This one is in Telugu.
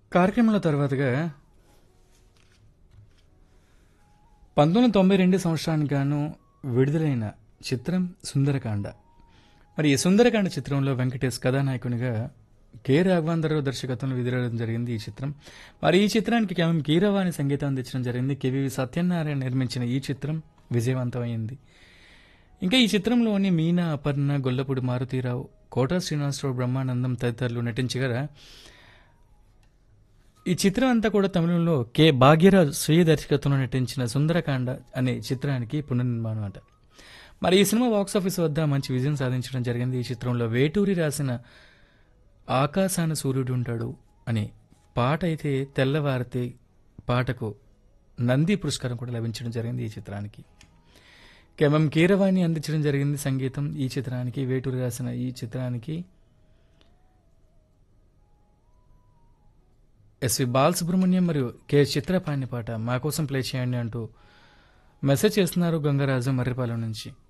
కార్యక్రమంలో తర్వాతగా పంతొమ్మిది వందల తొంభై రెండు సంవత్సరానికి గాను విడుదలైన చిత్రం సుందరకాండ మరి ఈ సుందరకాండ చిత్రంలో వెంకటేష్ కథానాయకునిగా కె రాఘవేంద్రరావు దర్శకత్వంలో విడుదలడం జరిగింది ఈ చిత్రం మరి ఈ చిత్రానికి కేవలం కీరవాణి సంగీతం అందించడం జరిగింది కెవివి సత్యనారాయణ నిర్మించిన ఈ చిత్రం విజయవంతమైంది ఇంకా ఈ చిత్రంలోని మీనా అపర్ణ గొల్లపూడి మారుతీరావు కోట శ్రీనివాసరావు బ్రహ్మానందం తదితరులు నటించగా ఈ చిత్రం అంతా కూడా తమిళంలో కె భాగ్యరాజ్ స్వీయ దర్శకత్వంలో నటించిన సుందరకాండ అనే చిత్రానికి పునర్నిర్మాణం అట మరి ఈ సినిమా బాక్సాఫీస్ వద్ద మంచి విజయం సాధించడం జరిగింది ఈ చిత్రంలో వేటూరి రాసిన ఆకాశాన సూర్యుడు ఉంటాడు అనే పాట అయితే తెల్లవారితే పాటకు నంది పురస్కారం కూడా లభించడం జరిగింది ఈ చిత్రానికి కేవలం కీరవాణి అందించడం జరిగింది సంగీతం ఈ చిత్రానికి వేటూరి రాసిన ఈ చిత్రానికి ఎస్వి బాలసుబ్రహ్మణ్యం మరియు కె చిత్రపాణి పాట మా కోసం ప్లే చేయండి అంటూ మెసేజ్ చేస్తున్నారు గంగరాజు మర్రిపాలెం నుంచి